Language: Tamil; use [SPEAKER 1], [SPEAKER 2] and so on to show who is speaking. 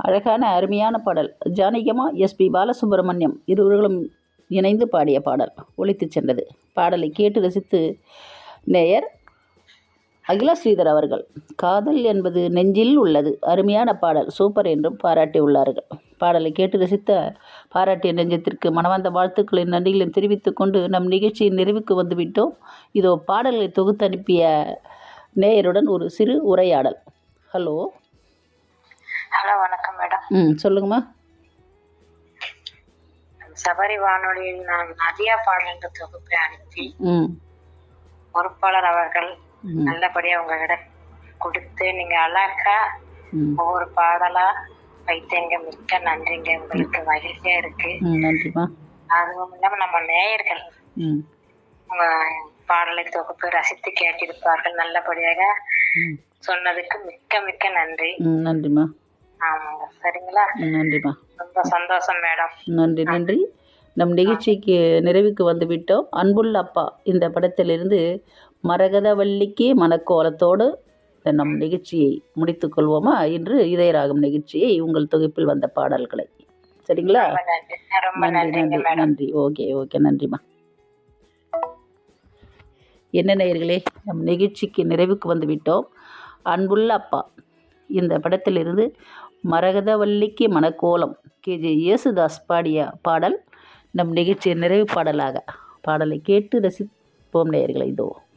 [SPEAKER 1] அழகான அருமையான பாடல் ஜானகியம்மா எஸ்பி பாலசுப்ரமணியம் இருவர்களும் இணைந்து பாடிய பாடல் ஒலித்துச் சென்றது பாடலை கேட்டு ரசித்து நேயர் அகிலா ஸ்ரீதர் அவர்கள் காதல் என்பது நெஞ்சில் உள்ளது அருமையான பாடல் சூப்பர் என்றும் பாராட்டியுள்ளார்கள் பாடலை கேட்டு ரசித்த பாராட்டிய நெஞ்சத்திற்கு மனமார்ந்த வாழ்த்துக்களின் நன்றிகளையும் தெரிவித்துக் கொண்டு நம் நிகழ்ச்சியின் நிறைவுக்கு வந்துவிட்டோம் இதோ பாடல்களை தொகுத்து அனுப்பிய நேயருடன் ஒரு சிறு உரையாடல் ஹலோ
[SPEAKER 2] ஹலோ வணக்கம் மேடம்
[SPEAKER 1] ம் சொல்லுங்கம்மா
[SPEAKER 2] சபரி வானொலியில் நான் நதியா பாடல் தொகுப்பை அனுப்பி
[SPEAKER 1] ம்
[SPEAKER 2] பொறுப்பாளர் அவர்கள்
[SPEAKER 1] ம்
[SPEAKER 2] நல்லபடியா உங்களிடம் கொடுத்து நீங்க அழகா
[SPEAKER 1] ம்
[SPEAKER 2] ஒவ்வொரு பாடலா வைத்தீங்க மிக்க நன்றிங்க உங்களுக்கு மகிழ்ச்சியா இருக்கு
[SPEAKER 1] ம் நன்றிம்மா
[SPEAKER 2] அதுவும் இல்லாம நம்ம நேயர்கள்
[SPEAKER 1] ம்
[SPEAKER 2] உங்க பாடலை தொகுப்பு ரசித்து கேட்டிருப்பார்கள் நல்லபடியாக
[SPEAKER 1] ம்
[SPEAKER 2] சொன்னதுக்கு மிக்க மிக்க நன்றி
[SPEAKER 1] ம் நன்றிம்மா
[SPEAKER 2] ஆமாங்க சரிங்களா
[SPEAKER 1] ம் நன்றிம்மா
[SPEAKER 2] ரொம்ப சந்தோஷம் மேடம்
[SPEAKER 1] நன்றி நன்றி நம் நிகழ்ச்சிக்கு நிறைவுக்கு வந்துவிட்டோம் அன்புள்ள அப்பா இந்த படத்திலிருந்து மரகதவல்லிக்கு மனக்கோலத்தோடு இந்த நம் நிகழ்ச்சியை முடித்துக்கொள்வோமா இன்று இதயராகம் நிகழ்ச்சியை உங்கள் தொகுப்பில் வந்த பாடல்களை சரிங்களா
[SPEAKER 2] ரொம்ப நன்றி ரொம்ப
[SPEAKER 1] நன்றி
[SPEAKER 2] நன்றிங்க
[SPEAKER 1] நன்றி
[SPEAKER 2] மேடம்
[SPEAKER 1] நன்றி ஓகே ஓகே நன்றிம்மா என்ன நேயர்களே நம் நிகழ்ச்சிக்கு நிறைவுக்கு வந்துவிட்டோம் அன்புள்ள அப்பா இந்த படத்திலிருந்து மரகதவல்லிக்கு மணக்கோலம் கேஜே இயேசுதாஸ் பாடிய பாடல் நம் நிகழ்ச்சியின் நிறைவு பாடலாக பாடலை கேட்டு ரசிப்போம் நேயர்களை இதோ